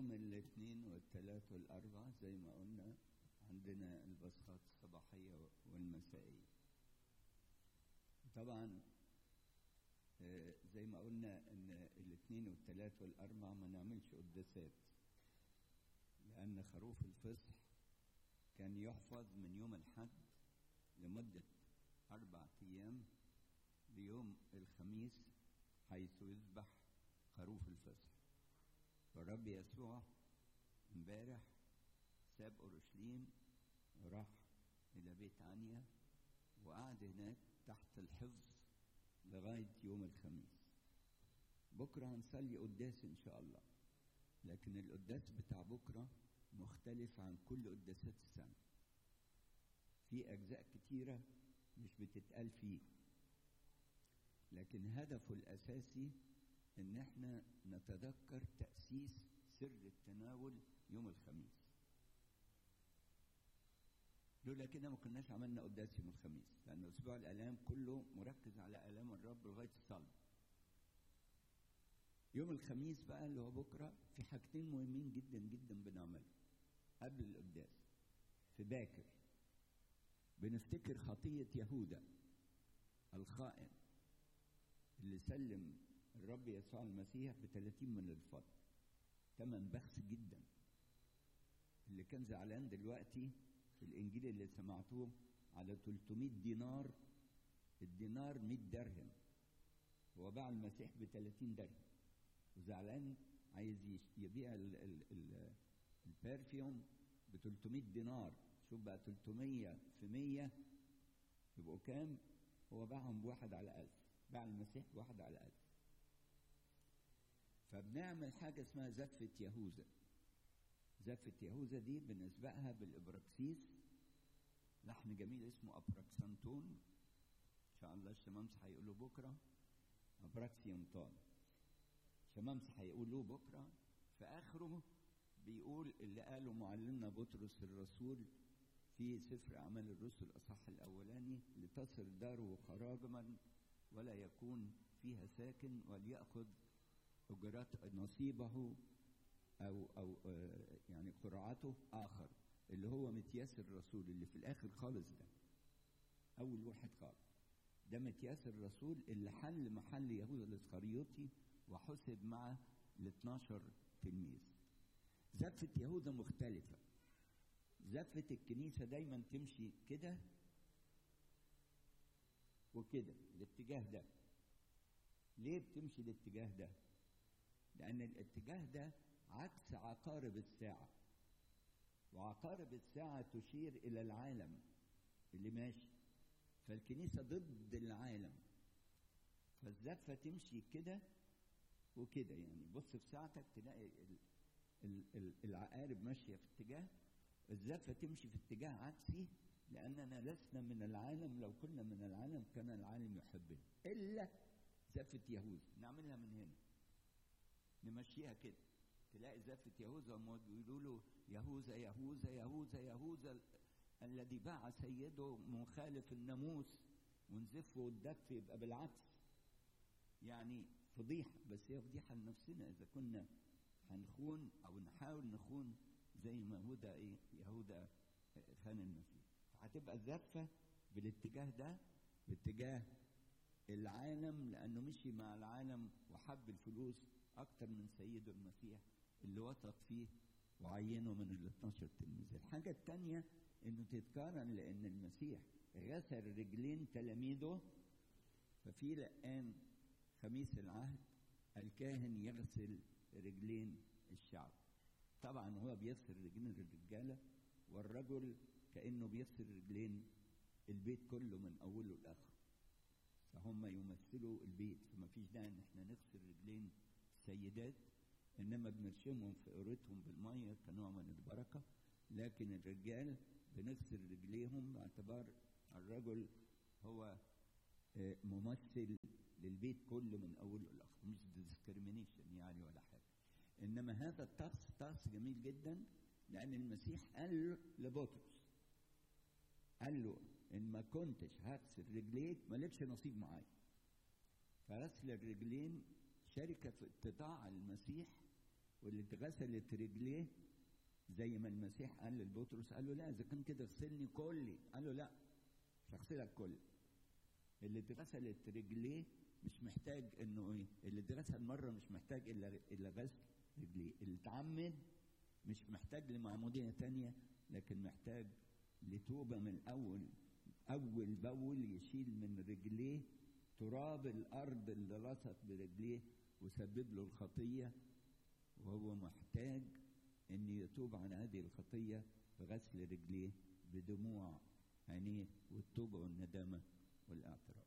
يوم الاثنين والثلاث والاربع زي ما قلنا عندنا البصخات الصباحيه والمسائيه طبعا آه، زي ما قلنا ان الاثنين والثلاث والاربع ما نعملش قداسات لان خروف الفصح كان يحفظ من يوم الحد لمده اربع ايام ليوم الخميس حيث يذبح خروف الفصح فالرب يسوع امبارح ساب اورشليم وراح الى بيت عنيا وقعد هناك تحت الحفظ لغايه يوم الخميس بكره هنصلي قداس ان شاء الله لكن القداس بتاع بكره مختلف عن كل قداسات السنه في اجزاء كتيره مش بتتقال فيه لكن هدفه الاساسي ان احنا نتذكر تاسيس سر التناول يوم الخميس لولا كده ما كناش عملنا قداس يوم الخميس لان اسبوع الالام كله مركز على الام الرب لغايه الصلب يوم الخميس بقى اللي هو بكره في حاجتين مهمين جدا جدا بنعملهم قبل القداس في باكر بنفتكر خطيه يهوذا الخائن اللي سلم الرب يسوع المسيح ب 30 من الفضل ثمن بخس جدا اللي كان زعلان دلوقتي في الانجيل اللي سمعتوه على 300 دينار الدينار 100 درهم هو باع المسيح ب 30 درهم وزعلان عايز يش- يبيع ال ال ال البرفيوم ب 300 دينار شوف بقى 300 في 100 يبقوا كام هو باعهم بواحد على ألف باع المسيح بواحد على ألف فبنعمل حاجة اسمها زفة يهوذا زفة يهوذا دي بنسبقها بالإبراكسيس لحن جميل اسمه أبراكسنتون إن شاء الله الشمامسة هيقولوا بكرة أبراكسيومتون شمامسة هيقولوا بكرة في آخره بيقول اللي قاله معلمنا بطرس الرسول في سفر أعمال الرسل الأصح الأولاني لتصل داره خراجما ولا يكون فيها ساكن وليأخذ أجرات نصيبه أو أو آه، يعني قرعته آخر اللي هو متياس الرسول اللي في الآخر خالص ده أول واحد خالص ده متياس الرسول اللي حل محل يهوذا الإسخريوطي وحسب مع ال 12 تلميذ زفة يهوذا مختلفة زفة الكنيسة دايما تمشي كده وكده الاتجاه ده ليه بتمشي الاتجاه ده لأن الاتجاه ده عكس عقارب الساعة وعقارب الساعة تشير إلى العالم اللي ماشي فالكنيسة ضد العالم فالزفة تمشي كده وكده يعني بص في ساعتك تلاقي ال- ال- ال- العقارب ماشية في اتجاه الزفة تمشي في اتجاه عكسي لأننا لسنا من العالم لو كنا من العالم كان العالم يحبنا إلا زفة يهوذا نعملها من هنا نمشيها كده تلاقي زفة يهوذا هم بيقولوا له يهوذا يهوذا يهوذا يهوذا ال- الذي باع سيده مخالف الناموس ونزفه والدف يبقى بالعكس يعني فضيحة بس هي فضيحة لنفسنا إذا كنا هنخون أو نحاول نخون زي ما يهوذا إيه يهوذا خان المسيح فهتبقى الزفة بالاتجاه ده باتجاه العالم لأنه مشي مع العالم وحب الفلوس أكتر من سيده المسيح اللي وثق فيه وعينه من ال 12 تلميذ الحاجة الثانية إنه تتقارن لأن المسيح غسل رجلين تلاميذه ففي لقان خميس العهد الكاهن يغسل رجلين الشعب طبعا هو بيغسل رجلين الرجاله والرجل كانه بيغسل رجلين البيت كله من اوله لاخره فهم يمثلوا البيت فما فيش داعي ان احنا نغسل رجلين السيدات انما بنرشمهم في قريتهم بالميه كنوع من البركه لكن الرجال بنغسل رجليهم باعتبار الرجل هو آه، ممثل للبيت كله من اوله لاخره مش ديسكريميشن يعني ولا حاجه انما هذا الطقس طقس جميل جدا لان المسيح قال له لبطرس قال له ان ما كنتش هغسل رجليك مالكش نصيب معايا فغسل الرجلين شركه في اتضاع المسيح واللي اتغسلت رجليه زي ما المسيح قال للبطرس قال له لا اذا كان كده اغسلني كلي قال له لا مش هغسلك كلي اللي اتغسلت رجليه مش محتاج انه ايه اللي اتغسل مره مش محتاج الا الا غسل رجليه اللي اتعمد مش محتاج لمعموديه تانية لكن محتاج لتوبه من اول اول باول يشيل من رجليه تراب الارض اللي لصق برجليه وسبب له الخطيه وهو محتاج ان يتوب عن هذه الخطيه بغسل رجليه بدموع عينيه والتوبه والندامه والاعتراف